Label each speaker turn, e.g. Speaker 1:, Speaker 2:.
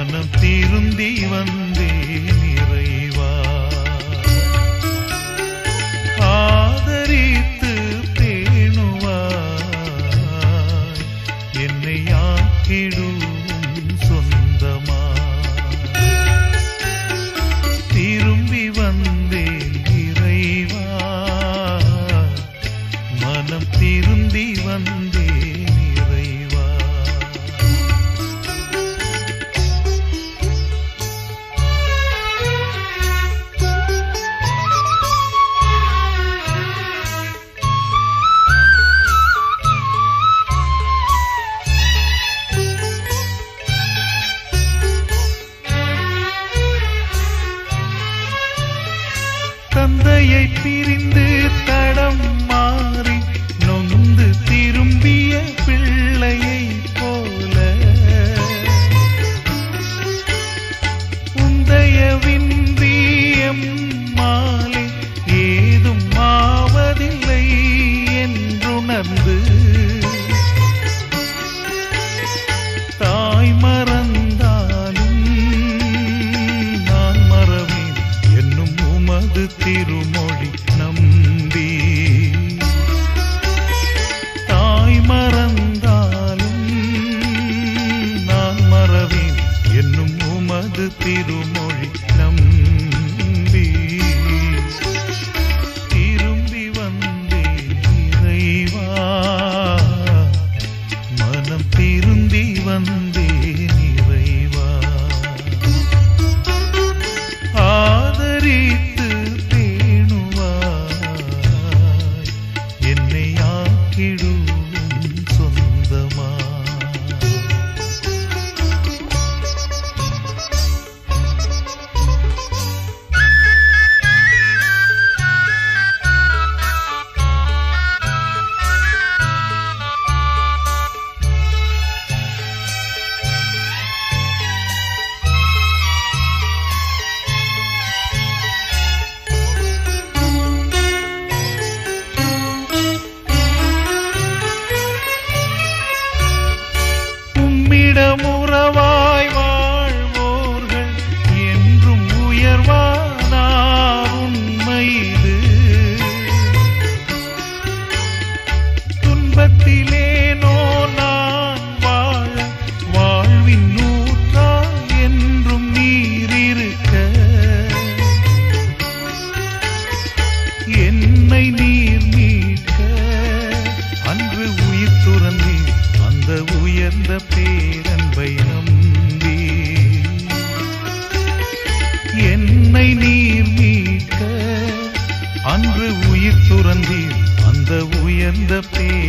Speaker 1: மனம் திருந்தி வந்தேன் இறைவா ஆதரித்து பேணுவாய் என்னை ஆக்கிடும் சொந்தமா திரும்பி வந்தேன் இறைவா மனம் திருந்தி வந்தேன் இறைவா தந்தையை பிரிந்து தடம் மாறி நொந்து திரும்பிய பிள்ளையை போல உந்தயவின்றியம் மாலை ஏதும் ஆவதில்லை என்றுணர்ந்து தாய் மறந்தாலும் நான் மறவேன் என்னும் உமது திருமொழி நம்பி தாய் மறந்தாலும் நான் மறவேன் என்னும் உமது திருமொழி நம்பி திரும்பி வந்தேன் இறைவா மனம் திருந்தி வந்தேன் இறைவா ஆதரித்து பேணுவாய் என்னை ஆக்கிடும் சொந்தமா உம்மிடம் உறவாய் வாழ்வோர்கள் என்றும் உயர்வானார் உண்மையிது துன்பத்திலேனோ நான் வாழ வாழ்வின் நூற்றா என்றும் நீரிருக்க என்னை நீர் மீட்க அன்று உயிர் துறந்தே அந்த உயர்ந்த பேரன்பை நம்பி என்னை நீர் மீட்க அன்று உயிர் துறந்தீர் அந்த உயர்ந்த பேரன்பை